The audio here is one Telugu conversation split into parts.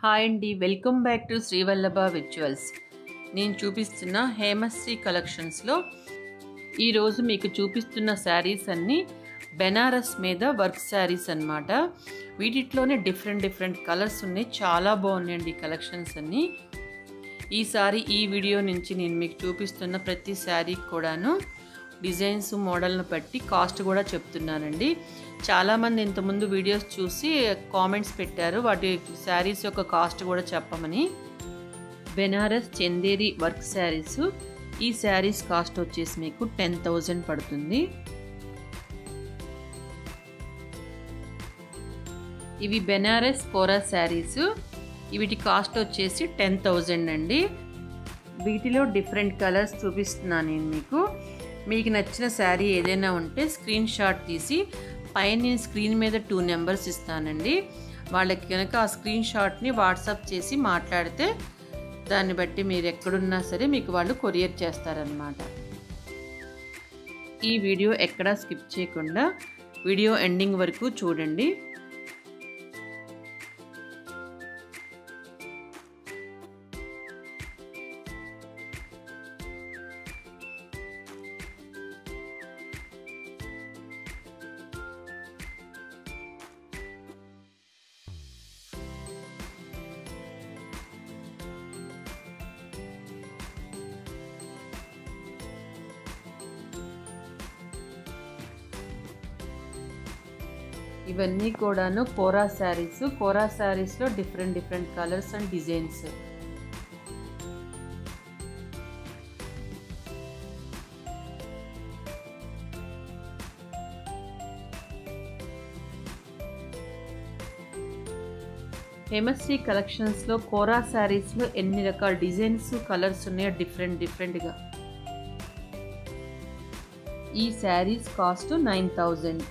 హాయ్ అండి welcome back to Srivallabha visuals నేను చూపిస్తున్న హేమశ్రీ కలెక్షన్స్లో ఈరోజు మీకు చూపిస్తున్న శారీస్ అన్నీ బెనారస్ మీద వర్క్ శారీస్ అన్నమాట వీటిలోనే డిఫరెంట్ డిఫరెంట్ కలర్స్ ఉన్నాయి చాలా బాగున్నాయండి ఈ కలెక్షన్స్ అన్నీ ఈసారి ఈ వీడియో నుంచి నేను మీకు చూపిస్తున్న ప్రతి శారీకి కూడాను డిజైన్స్ మోడల్ను బట్టి కాస్ట్ కూడా చెప్తున్నానండి చాలామంది ఇంతకుముందు వీడియోస్ చూసి కామెంట్స్ పెట్టారు వాటి శారీస్ యొక్క కాస్ట్ కూడా చెప్పమని బెనారస్ చందేరి వర్క్ శారీస్ ఈ శారీస్ కాస్ట్ వచ్చేసి మీకు టెన్ థౌజండ్ పడుతుంది ఇవి బెనారస్ కోరా శారీస్ వీటి కాస్ట్ వచ్చేసి టెన్ థౌజండ్ అండి వీటిలో డిఫరెంట్ కలర్స్ చూపిస్తున్నాను నేను మీకు మీకు నచ్చిన శారీ ఏదైనా ఉంటే స్క్రీన్ షాట్ తీసి పైన నేను స్క్రీన్ మీద టూ నెంబర్స్ ఇస్తానండి వాళ్ళకి కనుక ఆ స్క్రీన్ షాట్ని వాట్సాప్ చేసి మాట్లాడితే దాన్ని బట్టి మీరు ఎక్కడున్నా సరే మీకు వాళ్ళు కొరియర్ చేస్తారనమాట ఈ వీడియో ఎక్కడా స్కిప్ చేయకుండా వీడియో ఎండింగ్ వరకు చూడండి ఇవన్నీ కూడాను కోరా శారీస్ కోరా శారీస్లో different different colours and designs Hemasri కలెక్షన్స్లో కోరా శారీస్లో ఎన్ని రకాల డిజైన్స్ కలర్స్ ఉన్నాయో డిఫరెంట్ డిఫరెంట్గా ఈ శారీస్ కాస్ట్ నైన్ థౌజండ్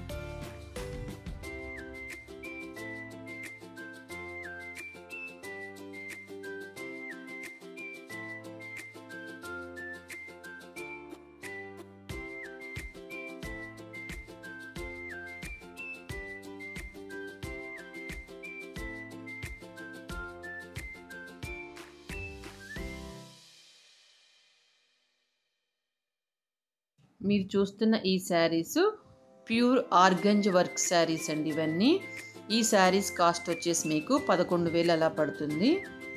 మీరు చూస్తున్న ఈ saris pure organza work saris అండి ఇవన్నీ ఈ శారీస్ కాస్ట్ వచ్చేసి మీకు పదకొండు వేలు అలా పడుతుంది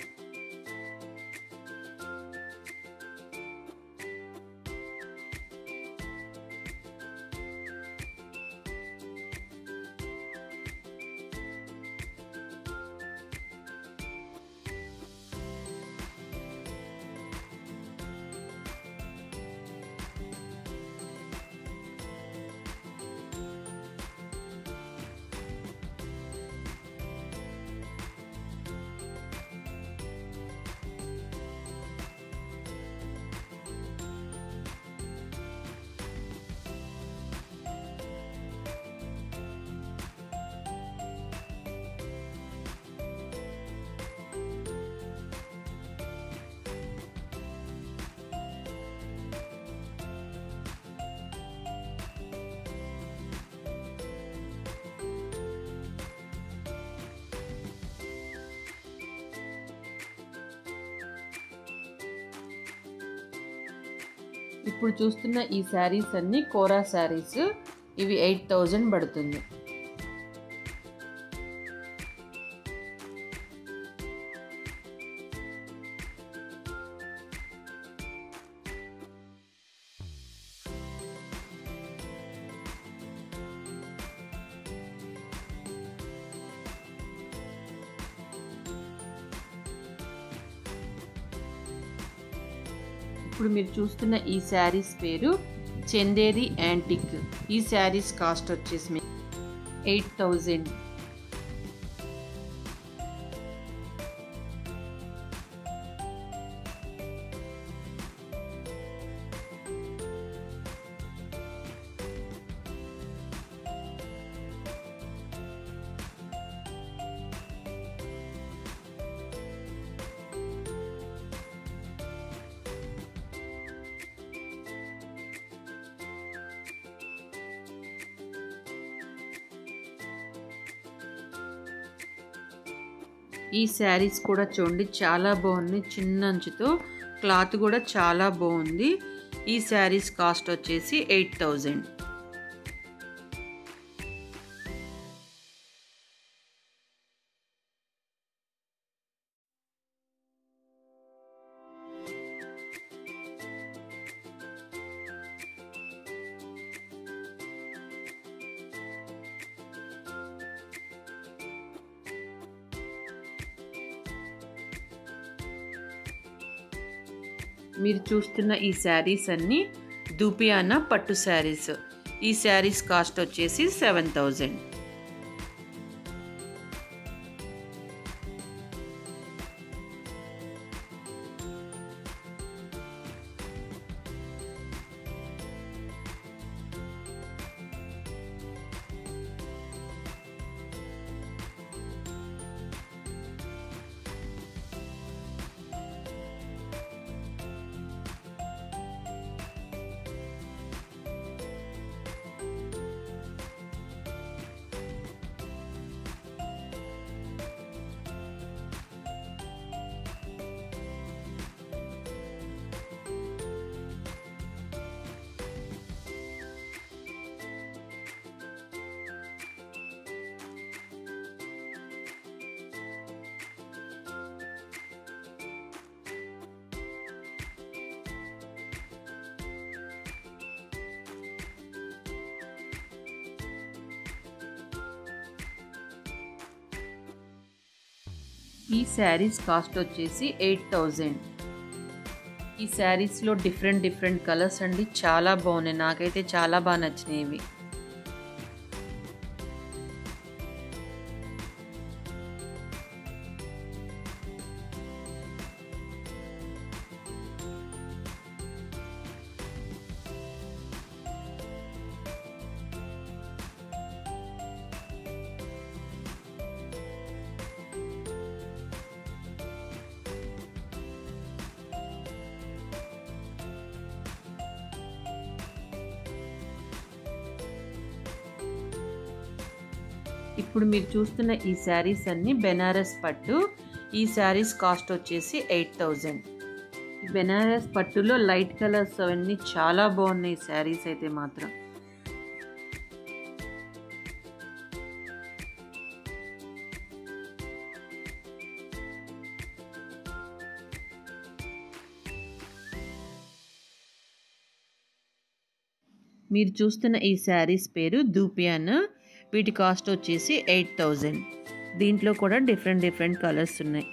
ఇప్పుడు చూస్తున్న ఈ శారీస్ అన్నీ కోరా శారీస్ ఇవి ఎయిట్ థౌజండ్ పడుతుంది ఇప్పుడు మీరు చూస్తున్న ఈ శారీస్ పేరు చందేరి యాంటిక్ ఈ శారీస్ కాస్ట్ వచ్చేసి ఎయిట్ థౌజండ్ ఈ శారీస్ కూడా చూడండి చాలా బాగున్నాయి చిన్న అంచుతో క్లాత్ కూడా చాలా బాగుంది ఈ శారీస్ కాస్ట్ వచ్చేసి ఎయిట్ థౌజండ్ మీరు చూస్తున్న ఈ శారీస్ అన్నీ దూపియానా పట్టు శారీస్ ఈ శారీస్ కాస్ట్ వచ్చేసి సెవెన్ థౌజండ్ ఈ శారీస్ కాస్ట్ వచ్చేసి ఎయిట్ థౌజండ్ ఈ శారీస్లో డిఫరెంట్ డిఫరెంట్ కలర్స్ అండి చాలా బాగున్నాయి నాకైతే చాలా బాగా నచ్చినాయి ఇవి ఇప్పుడు మీరు చూస్తున్న ఈ శారీస్ అన్నీ బెనారస్ పట్టు ఈ శారీస్ కాస్ట్ వచ్చేసి ఎయిట్ థౌజండ్ బెనారస్ పట్టులో లైట్ కలర్స్ అవన్నీ చాలా బాగున్నాయి శారీస్ అయితే మాత్రం మీరు చూస్తున్న ఈ శారీస్ పేరు దూపియానా వీటి కాస్ట్ వచ్చేసి ఎయిట్ థౌజండ్ దీంట్లో కూడా డిఫరెంట్ డిఫరెంట్ కలర్స్ ఉన్నాయి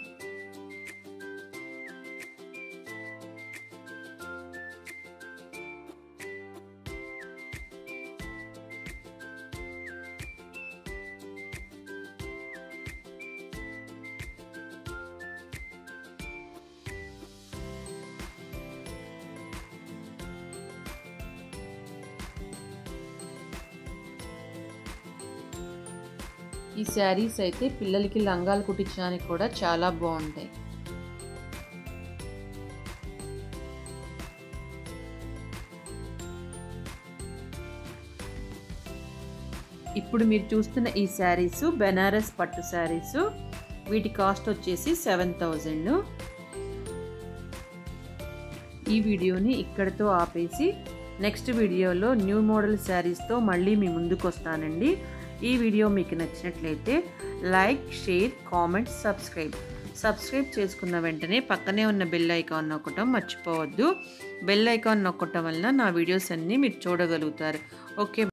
ఈ శారీస్ అయితే పిల్లలకి లంగాలు కుట్టించడానికి కూడా చాలా బాగుంటాయి ఇప్పుడు మీరు చూస్తున్న ఈ శారీస్ బెనారస్ పట్టు శారీస్ వీటి కాస్ట్ వచ్చేసి సెవెన్ థౌజండ్ ఈ వీడియోని ఇక్కడితో ఆపేసి నెక్స్ట్ వీడియోలో న్యూ మోడల్ శారీస్తో మళ్ళీ మీ ముందుకు వస్తానండి ఈ వీడియో మీకు నచ్చినట్లయితే like share comment subscribe subscribe చేసుకున్న వెంటనే పక్కనే ఉన్న బెల్ ఐకాన్ నొక్కటం మర్చిపోవద్దు బెల్ ఐకాన్ నొక్కటం వల్ల నా వీడియోస్ అన్నీ మీరు చూడగలుగుతారు ఓకే